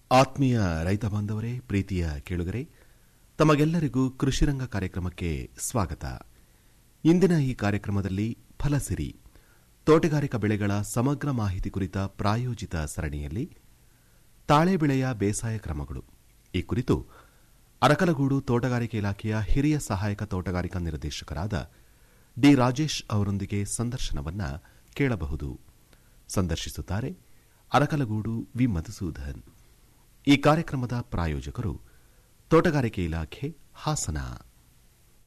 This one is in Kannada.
ಆತ್ಮೀಯ ರೈತ ಬಾಂಧವರೇ ಪ್ರೀತಿಯ ಕೇಳುಗರೆ ತಮಗೆಲ್ಲರಿಗೂ ಕೃಷಿರಂಗ ಕಾರ್ಯಕ್ರಮಕ್ಕೆ ಸ್ವಾಗತ ಇಂದಿನ ಈ ಕಾರ್ಯಕ್ರಮದಲ್ಲಿ ಫಲಸಿರಿ ತೋಟಗಾರಿಕಾ ಬೆಳೆಗಳ ಸಮಗ್ರ ಮಾಹಿತಿ ಕುರಿತ ಪ್ರಾಯೋಜಿತ ಸರಣಿಯಲ್ಲಿ ತಾಳೆ ಬೆಳೆಯ ಬೇಸಾಯ ಕ್ರಮಗಳು ಈ ಕುರಿತು ಅರಕಲಗೂಡು ತೋಟಗಾರಿಕೆ ಇಲಾಖೆಯ ಹಿರಿಯ ಸಹಾಯಕ ತೋಟಗಾರಿಕಾ ನಿರ್ದೇಶಕರಾದ ಡಿ ರಾಜೇಶ್ ಅವರೊಂದಿಗೆ ಸಂದರ್ಶನವನ್ನ ಕೇಳಬಹುದು ಸಂದರ್ಶಿಸುತ್ತಾರೆ ಅರಕಲಗೂಡು ವಿ ಮಧುಸೂದನ್ ಈ ಕಾರ್ಯಕ್ರಮದ ಪ್ರಾಯೋಜಕರು ತೋಟಗಾರಿಕೆ ಇಲಾಖೆ ಹಾಸನ